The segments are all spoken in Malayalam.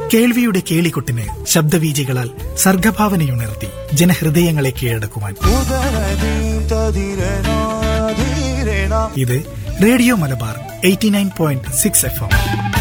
കേൾവിയുടെ കേളികൊട്ടിന് ശബ്ദവീചികളാൽ സർഗഭാവനയുണർത്തി ജനഹൃദയങ്ങളെ കീഴടക്കുവാൻ ഇത് radio Malabar eighty nine point six F M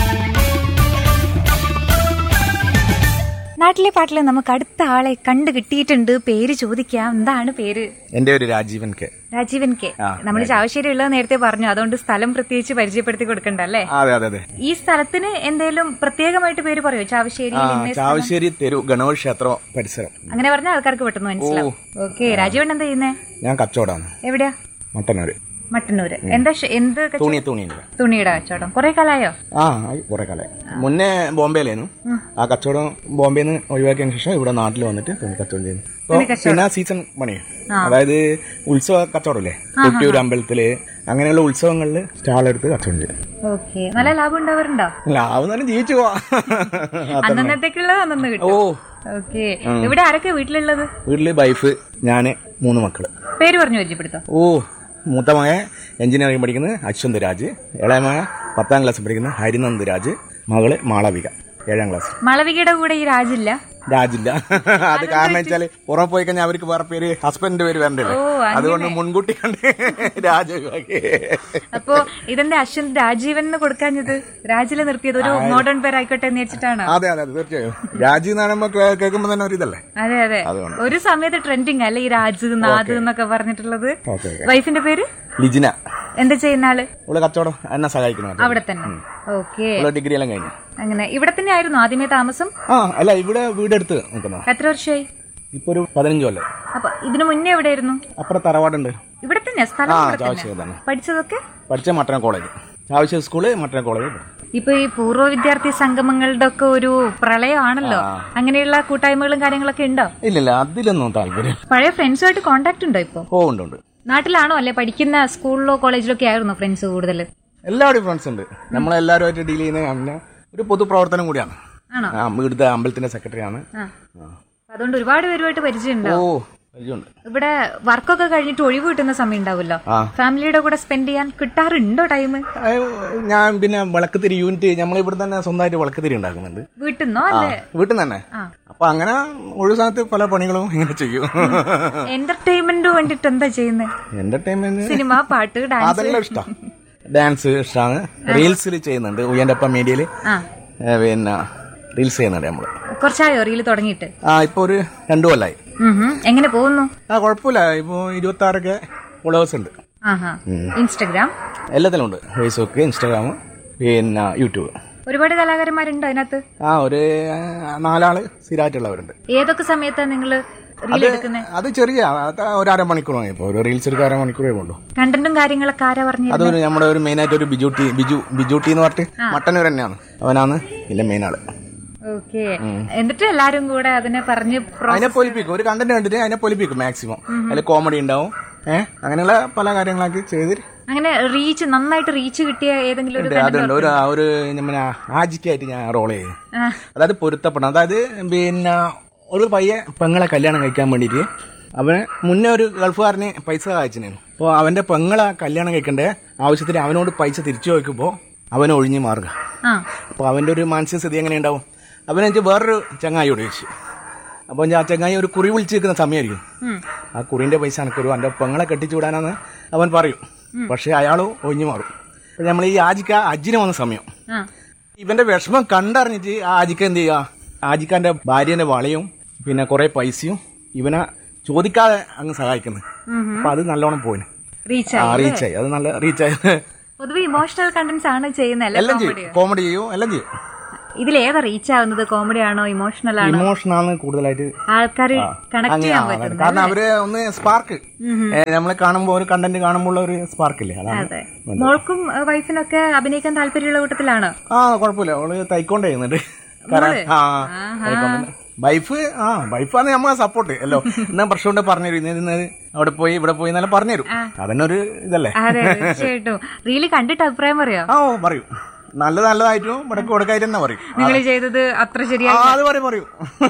നാട്ടിലെ പാട്ടിൽ നമുക്ക് അടുത്ത ആളെ കണ്ടു കിട്ടിയിട്ടുണ്ട് പേര് ചോദിക്കാം എന്താണ് പേര് എന്റെ ഒരു രാജീവൻ കെ രാജീവൻ കെ ആ, നമ്മൾ ചാവശ്ശേരി ഉള്ളത് നേരത്തെ പറഞ്ഞു അതുകൊണ്ട് സ്ഥലം പ്രത്യേകിച്ച് പരിചയപ്പെടുത്തി കൊടുക്കണ്ട അല്ലേ അതെ അതെ അതെ ഈ സ്ഥലത്തിന് എന്തേലും പ്രത്യേകമായിട്ട് പേര് പറയോ ചാവശ്ശേരി ആ ചാവശ്ശേരി തെരു ഗണപതി ക്ഷേത്രം പരിസരം അങ്ങനെ പറഞ്ഞാൽ ആൾക്കാർക്ക് പെട്ടെന്ന് മനസ്സിലാവും ഓക്കെ രാജീവൻ എന്താ ചെയ്യുന്നേ ഞാൻ കച്ചവടമാണ് എവിടെയാ മട്ടന്നൂര് മട്ടന്നൂര് എന്താ ഷ- എന്ത് കച്ചവടം? തുണി തുണിയില്ല തുണിയുടെ കച്ചവടം കുറെ കാലായോ ആ ആയി കുറെ കാലം മുന്നേ ബോംബെയിലായിരുന്നു ആ കച്ചവടം ബോംബെയിൽ നിന്ന് ഒഴിവാക്കിയതിന് ശേഷം ഇവിടെ നാട്ടിൽ വന്നിട്ട് തുണി കച്ചവടം ചെയ്യുന്നു ഇപ്പൊ പിന്നെ സീസൺ പണി അതായത് ഉത്സവ കച്ചവടമില്ലേ കൊട്ടിയൂർ അമ്പലത്തില് അങ്ങനെയുള്ള ഉത്സവങ്ങളിൽ സ്റ്റാൾ എടുത്ത് കച്ചവടം ചെയ്യും ഓക്കെ നല്ല ലാഭം ഉണ്ടാവാറുണ്ടോ ലാഭം തന്നെ ജീവിച്ചു പോവാ അന്നന്നത്തേക്കുള്ളത് അന്നു ഓ കിട്ടും ഓക്കെ ഇവിടെ ആരൊക്കെ വീട്ടിലുള്ളത് വീട്ടില് വൈഫ് ഞാന് മൂന്ന് മക്കള് പേര് പറഞ്ഞു പരിചയപ്പെടുത്തോ ഓ മൂത്ത മകൻ എഞ്ചിനീയറിംഗ് പഠിക്കുന്നത് അശ്വന്ത് രാജ് ഇളയ മകൻ പത്താം ക്ലാസ് പഠിക്കുന്നത് ഹരിനന്ദ് രാജ് മകള് മാളവിക ഏഴാം ക്ലാസ് മാളവികയുടെ കൂടെ ഈ രാജില്ല രാജില്ല അത് കാരണം വെച്ചാല് പുറമെ പോയി കഴിഞ്ഞാൽ അവർക്ക് വേറെ പേര് ഹസ്ബൻഡിന്റെ പേര് വരണ്ടല്ലോ ഓ, അങ്ങനെ. അതുകൊണ്ട് മുൻകൂട്ടി കണ്ട് രാജ ഒഴിവാക്കി അപ്പോ ഇതെന്റെ അശ്വന്ത് രാജീവൻ എന്ന് കൊടുക്കാഞ്ഞത് രാജില് നിർത്തിയത് ഒരു മോഡേൺ പേരായിക്കോട്ടെ എന്ന് വെച്ചിട്ടാണ് അതെ അതെ അതെ, തീർച്ചയായും രാജി എന്ന് പറയുമ്പോ കേ- കേൾക്കുമ്പോ തന്നെ ഒരു ഇതല്ലേ അതെ അതെ അതുകൊണ്ട്. ഒരു സമയത്ത് ട്രെൻഡിങ് അല്ലെ ഈ രാജ് നാദ് എന്നൊക്കെ പറഞ്ഞിട്ടുള്ളത് ഓക്കെ ഓക്കെ വൈഫിന്റെ പേര് ലിജിന എന്താ ചെയ്യുന്ന ആള് അവള് കച്ചവടം എന്നെ സഹായിക്കുന്നു അവിടെ തന്നെ ഓക്കെ അവള് ഡിഗ്രി എല്ലാം കഴിഞ്ഞു അങ്ങനെ ഇവിടെ തന്നെ ആയിരുന്നു ആദ്യമേ താമസം ആ അല്ല ഇവിടെ വീടെടുത്ത് നിൽക്കുന്ന എത്ര വർഷമായി ഇപ്പൊ ഒരു പതിനഞ്ച് കൊല്ലം അപ്പൊ ഇതിനു മുന്നേ എവിടെയായിരുന്നു അപ്പുറം തറവാടുണ്ട് ഇവിടെ തന്നെ സ്ഥലം ആ ഇവിടെ തന്നെ ചാവശ്യം തന്നെ പഠിച്ചതൊക്കെ പഠിച്ച മട്ടന കോളേജ് ആവശ്യ സ്കൂള് മട്ടന കോളേജ് ഇപ്പൊ ഈ പൂർവ്വ വിദ്യാർത്ഥി സംഗമങ്ങളുടെ ഒക്കെ ഒരു പ്രളയമാണല്ലോ അങ്ങനെയുള്ള കൂട്ടായ്മകളും കാര്യങ്ങളൊക്കെ ഉണ്ടോ ഇല്ലില്ല അതിലൊന്നും താല്പര്യം പഴയ ഫ്രണ്ട്സുമായിട്ട് കോണ്ടാക്ട് ഉണ്ടോ ഇപ്പൊ ഓ ഉണ്ട് ഉണ്ട് നാട്ടിലാണോ അല്ലെ പഠിക്കുന്ന സ്കൂളിലോ കോളേജിലോ ഒക്കെ ആയിരുന്നു ഫ്രണ്ട്സ് കൂടുതൽ എല്ലാവരുടെയും ഫ്രണ്ട്സ് ഉണ്ട് നമ്മളെല്ലാവരുമായിട്ട് ഡീൽ ചെയ്യുന്ന പിന്നെ ഒരു പൊതുപ്രവർത്തനം കൂടിയാണ് ആണോ ആ ഇവിടുത്തെ അമ്പലത്തിന്റെ സെക്രട്ടറിയാണ് ആ അതുകൊണ്ട് ഒരുപാട് പേരുമായിട്ട് പരിചയമുണ്ടോ ഓ പരിചയമുണ്ട് ഇവിടെ വർക്കൊക്കെ കഴിഞ്ഞിട്ട് ഒഴിവ് കിട്ടുന്ന സമയം ഉണ്ടാവുമല്ലോ ആ. ഫാമിലിയുടെ കൂടെ സ്പെൻഡ് ചെയ്യാൻ കിട്ടാറുണ്ടോ ടൈം അയ്യോ, ഞാൻ പിന്നെ വിളക്കുതിരി യൂണിറ്റ് നമ്മൾ ഇവിടെ തന്നെ സ്വന്തമായിട്ട് വിളക്കുതിരി ഉണ്ടാക്കുന്നുണ്ട് വീട്ടിൽ നിന്നോ ആ അല്ലെ വീട്ടിൽ നിന്ന് തന്നെ ആ. അപ്പൊ അങ്ങനെ ഒഴിവ് സമയത്ത് പല പണികളും ഇങ്ങനെ ചെയ്യും എന്റർടൈൻമെന്റ് വേണ്ടിട്ട് എന്താ ചെയ്യുന്നത് എന്റർടൈൻമെന്റ് സിനിമ പാട്ട് ഡാൻസ് അതെല്ലാം ഇഷ്ടമാണ് ഡാൻസ് ഇഷ്ടമാണ് റീൽസിൽ ചെയ്യുന്നുണ്ട് ഉയ്യന്റെ ഒപ്പം മീഡിയയിൽ ആ പിന്നെ റീൽസ് ചെയ്യുന്നുണ്ട് നമ്മള് കുറച്ചായോ റീല് തുടങ്ങിയിട്ട് ആ ഇപ്പൊ ഒരു രണ്ടു കൊല്ലായി ഉം ഹും. എങ്ങനെ പോകുന്നു ആ കുഴപ്പമില്ല ഇപ്പൊ ഇരുപത്തി ആറൊക്കെ ഫോളോവേഴ്സ് ഉണ്ട് ആഹാ ഇൻസ്റ്റഗ്രാം എല്ലാത്തിലും ഉണ്ട് ഫേസ്ബുക്ക് ഇൻസ്റ്റാഗ്രാം പിന്നെ യൂട്യൂബ് ഒരുപാട് കലാകാരന്മാരുണ്ടോ അതിനകത്ത് ആ ഒരു ആ, നാലാള് സ്ഥിരമായിട്ടുള്ളവരുണ്ട് ഏതൊക്കെ സമയത്താ നിങ്ങള് റീൽ എടുക്കുന്നത് അത് ചെറിയ അത് ഒരു അരമണിക്കൂറാണ് ഇപ്പോൾ ഒരു റീൽസ് എടുക്കാൻ അരമണിക്കൂറേ ഉള്ളൂ കണ്ടന്റും കാര്യങ്ങളൊക്കെ ആരാ പറഞ്ഞു അത് ഒരു നമ്മുടെ ഒരു മെയിൻ ആയിട്ട് ഒരു ബിജുട്ടി ബിജു ബിജുട്ടി എന്ന് പറഞ്ഞിട്ട് മട്ടന്നൂർ തന്നെയാണ് അവനാണ് ഇതിന്റെ മെയിൻ ആള് ഓക്കെ എന്നിട്ട് എല്ലാരും കൂടെ അതിനെ പറഞ്ഞ് pro- അതിനെ പൊലിപ്പിക്കും ഒരു കണ്ടന്റ് കണ്ടിട്ട് അതിനെ പൊലിപ്പിക്കും മാക്സിമം അതിൽ കോമഡി ഉണ്ടാവും ഏഹ് അങ്ങനെയുള്ള പല കാര്യങ്ങളാക്കി ചെയ്ത് അങ്ങനെ റീച്ച് നന്നായിട്ട് റീച്ച് കിട്ടിയ ഏതെങ്കിലും ഒരു അതുണ്ട് ഒരു ആ ഒരു പിന്നെ ആജിക്കായിട്ട് ഞാൻ റോൾ ചെയ്യും ആ. അതായത് പൊരുത്തപ്പെടണം അതായത് പിന്നെ ഒരു പയ്യെ പെങ്ങളെ കല്യാണം കഴിക്കാൻ വേണ്ടിയിട്ട് അവന് മുന്നേ ഒരു ഗൾഫുകാരന് പൈസ അയച്ചിരുന്നു അപ്പോൾ അവന്റെ പെങ്ങളെ കല്യാണം കഴിക്കേണ്ട ആവശ്യത്തിന് അവനോട് പൈസ തിരിച്ചു വയ്ക്കുമ്പോൾ അവനെ ഒഴിഞ്ഞു മാറുക ആ അപ്പോൾ അവന്റെ ഒരു മാനസിക സ്ഥിതി എങ്ങനെ ഉണ്ടാവും അവനെനിക്ക് വേറൊരു ചങ്ങായിയോട് ചോദിച്ചു അപ്പോൾ ഞാൻ ആ ചങ്ങായി ഒരു കുറി വിളിച്ച് നിൽക്കുന്ന സമയമായിരിക്കും ഉം. ആ കുറിന്റെ പൈസ എനക്കൊരു എൻ്റെ പെങ്ങളെ കെട്ടിച്ചു വിടാനാന്ന് അവൻ പറയും പക്ഷെ അയാൾ ഒഴിഞ്ഞു മാറും അപ്പോൾ നമ്മൾ ഈ ആജിക്ക അജ്ജിന് വന്ന സമയം ആ ഇവന്റെ വിഷമം കണ്ടറിഞ്ഞിട്ട് ആ ആജിക്ക എന്ത് ചെയ്യുക ആജിക്കാന്റെ ഭാര്യന്റെ വളയും പിന്നെ കുറെ പൈസയും ഇവനെ ചോദിക്കാതെ അങ്ങ് സഹായിക്കുന്നു അപ്പൊ അത് നല്ലോണം പോയിന് റീച്ച് ആ ആയി റീച്ചായി അത് നല്ല റീച്ചായി പൊതുവെ ഇമോഷണൽ കണ്ടന്റ്സ് ആണ് ചെയ്യുന്നത് അല്ലേ എല്ലാം കോമഡി ചെയ്യും കോമഡി ചെയ്യും എല്ലാം ചെയ്യും ഇതിലേതാ റീച്ച് ആവുന്നത് കോമഡി ആണോ ഇമോഷണൽ ആണോ ഇമോഷനാണ് കൂടുതലായിട്ട് ആൾക്കാർ കണക്ട് അങ്ങനെ ചെയ്യാൻ ആ, അതാണ്. പറ്റുന്നത് കാരണം അവര് ഒന്ന് സ്പാർക്ക് നമ്മളെ കാണുമ്പോ ഒരു കണ്ടന്റ് കാണുമ്പോൾ ഒരു സ്പാർക്ക് ഇല്ലേ അതാണ് അതെ മോൾക്കും ഏഹ്, വൈഫിനൊക്കെ അഭിനയിക്കാൻ താല്പര്യമുള്ള കൂട്ടത്തിലാണോ ആ കുഴപ്പമില്ല അവള് തൈക്കോണ്ട് ചെയ്യുന്നുണ്ട് കാരണം ആ തൈക്കോണ്ട് വൈഫ് ആ വൈഫാണ് നമ്മളെ സപ്പോർട്ട് അല്ലോ എന്നാ പ്രശ്നം കൊണ്ട് പറഞ്ഞുതരും ഇന്ന് ഇന്ന് അവിടെ പോയി ഇവിടെ പോയി എന്നെല്ലാം പറഞ്ഞുതരും അതന്നെ ഒരു ഇതല്ലേ അതെ തീർച്ചയായിട്ടും റീല് കണ്ടിട്ട് അഭിപ്രായം പറയോ ആ ഓ പറയും നല്ല നല്ലതായിട്ടും ഇടയ്ക്ക് കൊടുക്കായിട്ട് തന്നെ പറയും നിങ്ങൾ ചെയ്തത് അത്ര ആ ശരിയായി അത് പറയും പറയും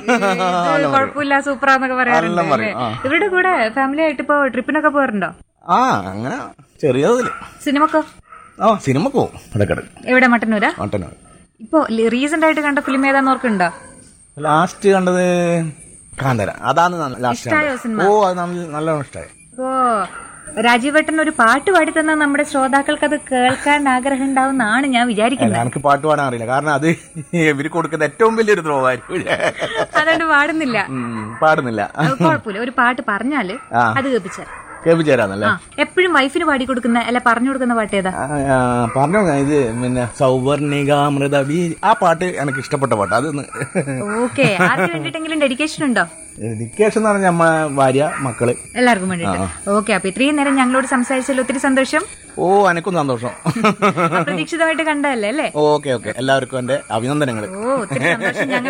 ഇത് കുഴപ്പമില്ല സൂപ്പറാന്നൊക്കെ പറയാറുണ്ട് എല്ലാം അല്ലേ? പറയും, ആ. ഇവരുടെ കൂടെ ഫാമിലി ആയിട്ട് ഇപ്പൊ ട്രിപ്പിനൊക്കെ പോകാറുണ്ടോ ആ അങ്ങനെ ചെറിയതില് സിനിമക്കോ ആ സിനിമക്ക് പോവും ഇടയ്ക്കിടയ്ക്ക് എവിടെ മട്ടന്നൂരാ മട്ടന്നൂർ ഇപ്പോ റീസെന്റ് ആയിട്ട് കണ്ട ഫിലിം ഏതാന്ന് ഓർക്കുന്നുണ്ടോ ലാസ്റ്റ് കണ്ടത് കാന്തര അതാണ് ലാസ്റ്റ് ഇഷ്ടായോ ഓ അത് നല്ല- നല്ലോണം ഇഷ്ടമായി ഇപ്പോ രാജീവേട്ടൻ ഒരു പാട്ട് പാടി തന്ന നമ്മുടെ ശ്രോതാക്കൾക്ക് അത് കേൾക്കാൻ ആഗ്രഹം ഉണ്ടാവുന്നാണ് ഞാൻ വിചാരിക്കുന്നത് എനിക്ക് പാട്ട് പാടാൻ അറിയില്ല കാരണം അത് ഇവര് കൊടുക്കുന്ന ഏറ്റവും വലിയൊരു ദ്രോവായിരിക്കും അതുകൊണ്ട് പാടുന്നില്ല പാടുന്നില്ല അത് കുഴപ്പമില്ല ഒരു പാട്ട് പറഞ്ഞാല് ആ. അത് കേൾപ്പിച്ചാൽ കേൾപ്പിച്ചു തരാന്നല്ലേ ആ എപ്പോഴും വൈഫിന് പാടി കൊടുക്കുന്ന അല്ല പറഞ്ഞു കൊടുക്കുന്ന പാട്ട് ഏതാ ആ, ആ, പറഞ്ഞു ഇത് പിന്നെ സൗവർണികാമൃതവി ആ പാട്ട് എനിക്ക് ഇഷ്ടപ്പെട്ട പാട്ട് അതൊന്ന് ഓക്കെ ആർക്ക് വേണ്ടിട്ടെങ്കിലും ഡെഡിക്കേഷൻ ഉണ്ടോ ഡെഡിക്കേഷൻ എന്ന് പറഞ്ഞാൽ അമ്മ ഭാര്യ മക്കള് എല്ലാവർക്കും വേണ്ടിട്ട് ഓക്കെ അപ്പൊ ഇത്രയും നേരം ഞങ്ങളോട് സംസാരിച്ചതിൽ ഒത്തിരി സന്തോഷം ഓ എനക്കും സന്തോഷം അപ്രതീക്ഷിതമായിട്ട് കണ്ടതല്ലേ അല്ലേ ഓക്കെ ഓക്കെ എല്ലാവർക്കും എന്റെ അഭിനന്ദനങ്ങൾ ഓ ഒത്തിരി സന്തോഷം ഞങ്ങൾ